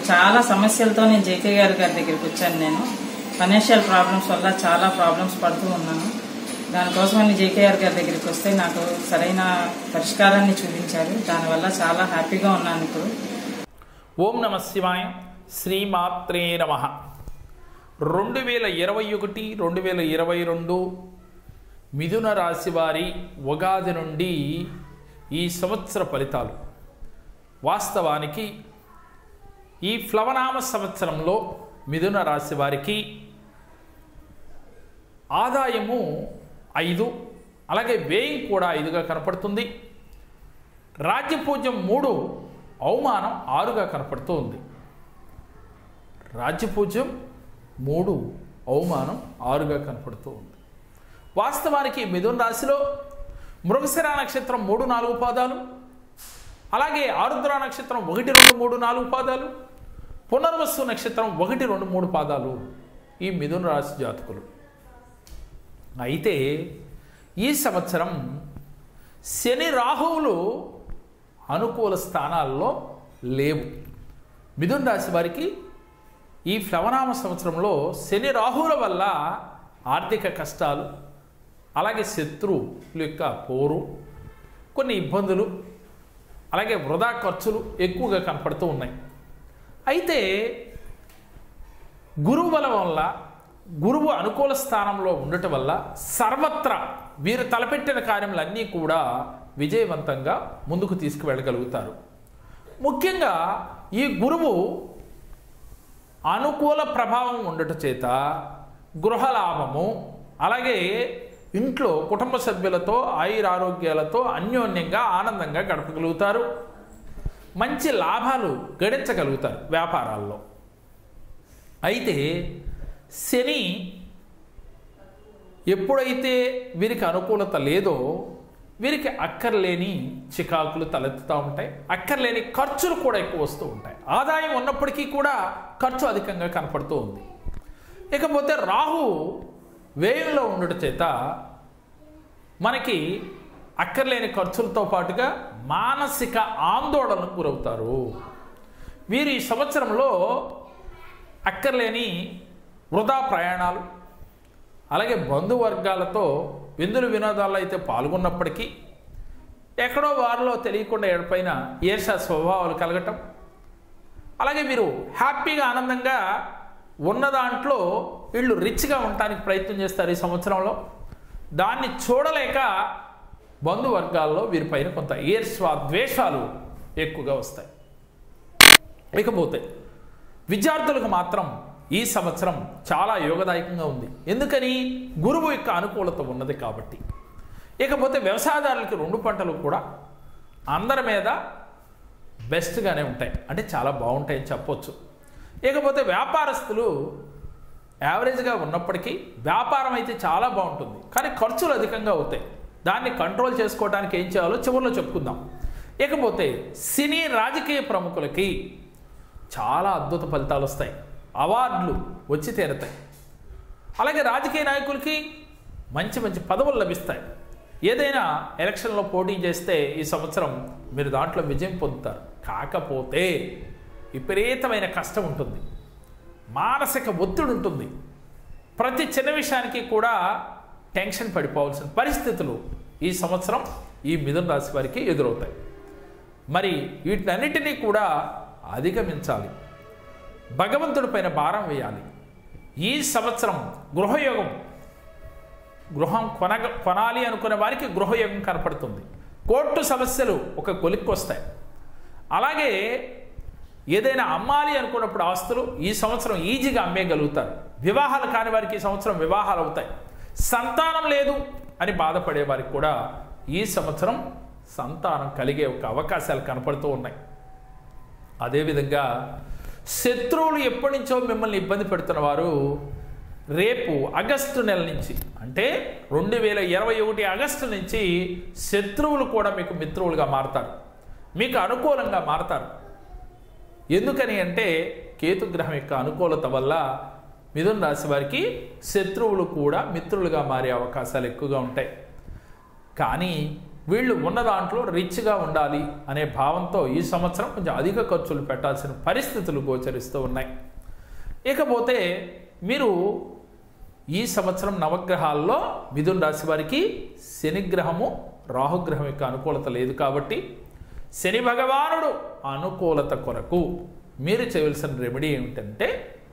చాలా సమస్యలతో నేను జేకే గారి గారి దగ్గరికి వచ్చాను నేను ఫైనాన్షియల్ ప్రాబ్లమ్స్ వల్ల చాలా ప్రాబ్లమ్స్ పడుతూ ఉన్నాను దానికోసమని జేకేఆర్ గారి దగ్గరికి వస్తే నాకు సరైన పరిష్కారాన్ని చూపించారు దానివల్ల చాలా హ్యాపీగా ఉన్నాను ఇప్పుడు ఓం నమ శివాయ శ్రీమాత్రే నమ రెండు వేల ఇరవై ఒకటి రెండు వేల ఇరవై రెండు మిథున రాశి వారి ఉగాది నుండి ఈ సంవత్సర ఫలితాలు వాస్తవానికి ఈ ప్లవనామ సంవత్సరంలో మిథున రాశి వారికి ఆదాయము ఐదు అలాగే వ్యయం కూడా ఐదుగా కనపడుతుంది రాజ్యపూజ్యం మూడు అవమానం ఆరుగా కనపడుతూ ఉంది రాజ్యపూజ్యం మూడు అవమానం ఆరుగా కనపడుతూ ఉంది వాస్తవానికి మిథున రాశిలో మృగశిర నక్షత్రం మూడు నాలుగు పాదాలు అలాగే ఆరుద్ర నక్షత్రం ఒకటి రెండు మూడు నాలుగు పాదాలు పునర్వసు నక్షత్రం ఒకటి రెండు మూడు పాదాలు ఈ మిథున రాశి జాతకులు అయితే ఈ సంవత్సరం శని రాహువులు అనుకూల స్థానాల్లో లేవు మిథున రాశి వారికి ఈ ప్లవనామ సంవత్సరంలో శని రాహువుల వల్ల ఆర్థిక కష్టాలు అలాగే శత్రువుల యొక్క పోరు కొన్ని ఇబ్బందులు అలాగే వృధా ఖర్చులు ఎక్కువగా కనపడుతూ ఉన్నాయి అయితే గురువు బలం వల్ల గురువు అనుకూల స్థానంలో ఉండటం వల్ల సర్వత్రా వీరు తలపెట్టిన కార్యములన్నీ కూడా విజయవంతంగా ముందుకు తీసుకువెళ్ళగలుగుతారు ముఖ్యంగా ఈ గురువు అనుకూల ప్రభావం ఉండటం చేత గృహలాభము అలాగే ఇంట్లో కుటుంబ సభ్యులతో ఆయురారోగ్యాలతో అన్యోన్యంగా ఆనందంగా గడపగలుగుతారు మంచి లాభాలు గడించగలుగుతారు వ్యాపారాల్లో అయితే శని ఎప్పుడైతే వీరికి అనుకూలత లేదో వీరికి అక్కర్లేని చికాకులు తలెత్తుతూ ఉంటాయి అక్కర్లేని ఖర్చులు కూడా ఎక్కువ వస్తూ ఉంటాయి ఆదాయం ఉన్నప్పటికీ కూడా ఖర్చు అధికంగా కనపడుతూ ఉంది ఇకపోతే రాహు వ్యయంలో ఉండటం చేత మనకి అక్కర్లేని ఖర్చులతో పాటుగా మానసిక ఆందోళనకు గురవుతారు వీరు ఈ సంవత్సరంలో అక్కర్లేని వృధా ప్రయాణాలు అలాగే బంధువర్గాలతో విందులు వినోదాల్లో అయితే పాల్గొన్నప్పటికీ ఎక్కడో వారిలో తెలియకుండా ఏడిపైన ఈర్ష స్వభావాలు కలగటం అలాగే మీరు హ్యాపీగా ఆనందంగా ఉన్న దాంట్లో వీళ్ళు రిచ్గా ఉండటానికి ప్రయత్నం చేస్తారు ఈ సంవత్సరంలో దాన్ని చూడలేక బంధువర్గాల్లో వీరిపైన కొంత ఈర్ష్వ ద్వేషాలు ఎక్కువగా వస్తాయి ఇకపోతే విద్యార్థులకు మాత్రం ఈ సంవత్సరం చాలా యోగదాయకంగా ఉంది ఎందుకని గురువు యొక్క అనుకూలత ఉన్నది కాబట్టి ఇకపోతే వ్యవసాయదారులకి రెండు పంటలు కూడా అందరి మీద బెస్ట్గానే ఉంటాయి అంటే చాలా బాగుంటాయని చెప్పొచ్చు ఇకపోతే వ్యాపారస్తులు యావరేజ్గా ఉన్నప్పటికీ వ్యాపారం అయితే చాలా బాగుంటుంది కానీ ఖర్చులు అధికంగా అవుతాయి దాన్ని కంట్రోల్ చేసుకోవడానికి ఏం చేయాలో చివరిలో చెప్పుకుందాం ఇకపోతే సినీ రాజకీయ ప్రముఖులకి చాలా అద్భుత ఫలితాలు వస్తాయి అవార్డులు వచ్చి తీరతాయి అలాగే రాజకీయ నాయకులకి మంచి మంచి పదవులు లభిస్తాయి ఏదైనా ఎలక్షన్లో పోటీ చేస్తే ఈ సంవత్సరం మీరు దాంట్లో విజయం పొందుతారు కాకపోతే విపరీతమైన కష్టం ఉంటుంది మానసిక ఒత్తిడి ఉంటుంది ప్రతి చిన్న విషయానికి కూడా టెన్షన్ పడిపోవాల్సిన పరిస్థితులు ఈ సంవత్సరం ఈ మిథున రాశి వారికి ఎదురవుతాయి మరి వీటినన్నిటినీ కూడా అధిగమించాలి భగవంతుడి పైన భారం వేయాలి ఈ సంవత్సరం గృహయోగం గృహం కొన కొనాలి అనుకునే వారికి గృహయోగం కనపడుతుంది కోర్టు సమస్యలు ఒక కొలిక్కి వస్తాయి అలాగే ఏదైనా అమ్మాలి అనుకున్నప్పుడు ఆస్తులు ఈ సంవత్సరం ఈజీగా అమ్మేయగలుగుతారు వివాహాలు కాని వారికి ఈ సంవత్సరం వివాహాలు అవుతాయి సంతానం లేదు అని బాధపడే వారికి కూడా ఈ సంవత్సరం సంతానం కలిగే ఒక అవకాశాలు కనపడుతూ ఉన్నాయి అదేవిధంగా శత్రువులు ఎప్పటి నుంచో మిమ్మల్ని ఇబ్బంది పెడుతున్న వారు రేపు ఆగస్టు నెల నుంచి అంటే రెండు వేల ఇరవై ఒకటి ఆగస్టు నుంచి శత్రువులు కూడా మీకు మిత్రువులుగా మారతారు మీకు అనుకూలంగా మారతారు ఎందుకని అంటే కేతుగ్రహం యొక్క అనుకూలత వల్ల మిథున రాశి వారికి శత్రువులు కూడా మిత్రులుగా మారే అవకాశాలు ఎక్కువగా ఉంటాయి కానీ వీళ్ళు ఉన్న దాంట్లో రిచ్గా ఉండాలి అనే భావంతో ఈ సంవత్సరం కొంచెం అధిక ఖర్చులు పెట్టాల్సిన పరిస్థితులు గోచరిస్తూ ఉన్నాయి ఇకపోతే మీరు ఈ సంవత్సరం నవగ్రహాల్లో మిథున్ రాశి వారికి శనిగ్రహము రాహుగ్రహం యొక్క అనుకూలత లేదు కాబట్టి శని భగవానుడు అనుకూలత కొరకు మీరు చేయవలసిన రెమెడీ ఏమిటంటే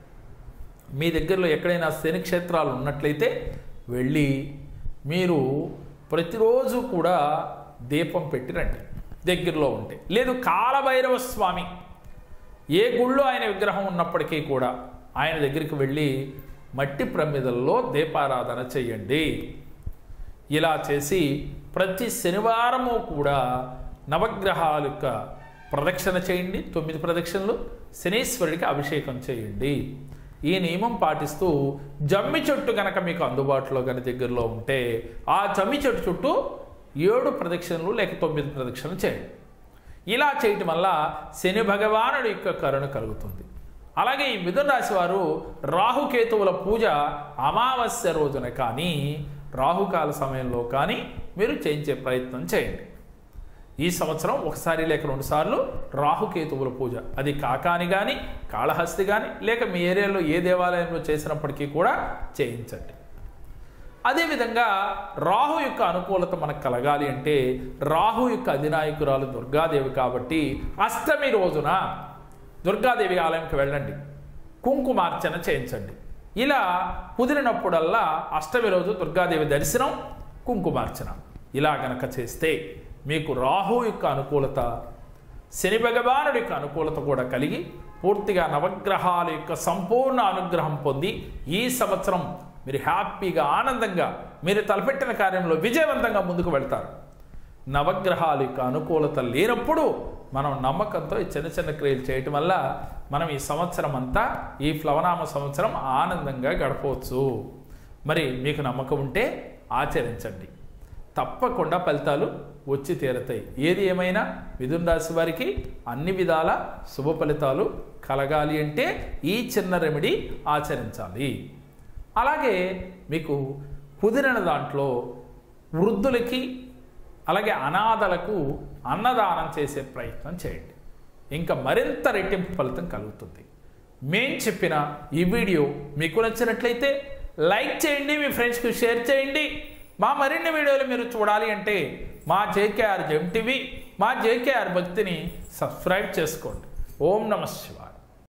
మీ దగ్గరలో ఎక్కడైనా శని క్షేత్రాలు ఉన్నట్లయితే వెళ్ళి మీరు ప్రతిరోజు కూడా దీపం పెట్టి రండి దగ్గరలో ఉంటే లేదు కాలభైరవ స్వామి ఏ గుళ్ళో ఆయన విగ్రహం ఉన్నప్పటికీ కూడా ఆయన దగ్గరికి వెళ్ళి మట్టి ప్రమిదల్లో దీపారాధన చేయండి ఇలా చేసి ప్రతి శనివారము కూడా నవగ్రహాల యొక్క ప్రదక్షిణ చేయండి తొమ్మిది ప్రదక్షిణలు శనీశ్వరుడికి అభిషేకం చేయండి ఈ నియమం పాటిస్తూ జమ్మి చెట్టు కనుక మీకు అందుబాటులో కనుక దగ్గరలో ఉంటే ఆ జమ్మి చెట్టు చుట్టూ ఏడు ప్రదక్షిణలు లేక తొమ్మిది ప్రదక్షిణలు చేయండి ఇలా చేయటం వల్ల శని భగవానుడి యొక్క కరుణ కలుగుతుంది అలాగే ఈ మిథున రాశి వారు రాహుకేతువుల పూజ అమావాస్య రోజున కానీ రాహుకాల సమయంలో కానీ మీరు చేయించే ప్రయత్నం చేయండి ఈ సంవత్సరం ఒకసారి లేక రెండు సార్లు రాహుకేతువుల పూజ అది కాకాని కానీ కాళహస్తి కానీ లేక మీ ఏరియాలో ఏ దేవాలయంలో చేసినప్పటికీ కూడా చేయించండి అదేవిధంగా రాహు యొక్క అనుకూలత మనకు కలగాలి అంటే రాహు యొక్క అధినాయకురాలు దుర్గాదేవి కాబట్టి అష్టమి రోజున దుర్గాదేవి ఆలయంకి వెళ్ళండి కుంకుమార్చన చేయించండి ఇలా కుదిరినప్పుడల్లా అష్టమి రోజు దుర్గాదేవి దర్శనం కుంకుమార్చన ఇలా గనక చేస్తే మీకు రాహు యొక్క అనుకూలత శని భగవానుడి యొక్క అనుకూలత కూడా కలిగి పూర్తిగా నవగ్రహాల యొక్క సంపూర్ణ అనుగ్రహం పొంది ఈ సంవత్సరం మీరు హ్యాపీగా ఆనందంగా మీరు తలపెట్టిన కార్యంలో విజయవంతంగా ముందుకు వెళ్తారు నవగ్రహాల యొక్క అనుకూలత లేనప్పుడు మనం నమ్మకంతో ఈ చిన్న చిన్న క్రియలు చేయటం వల్ల మనం ఈ సంవత్సరం అంతా ఈ ప్లవనామ సంవత్సరం ఆనందంగా గడపవచ్చు మరి మీకు నమ్మకం ఉంటే ఆచరించండి తప్పకుండా ఫలితాలు వచ్చి తీరతాయి ఏది ఏమైనా మిథున రాశి వారికి అన్ని విధాల శుభ ఫలితాలు కలగాలి అంటే ఈ చిన్న రెమెడీ ఆచరించాలి అలాగే మీకు కుదిరిన దాంట్లో వృద్ధులకి అలాగే అనాథలకు అన్నదానం చేసే ప్రయత్నం చేయండి ఇంకా మరింత రెట్టింపు ఫలితం కలుగుతుంది మేం చెప్పిన ఈ వీడియో మీకు నచ్చినట్లయితే లైక్ చేయండి మీ ఫ్రెండ్స్కి షేర్ చేయండి మా మరిన్ని వీడియోలు మీరు చూడాలి అంటే మా జేకేఆర్ జెమ్ టీవీ మా జేకేఆర్ భక్తిని సబ్స్క్రైబ్ చేసుకోండి ఓం నమ శివ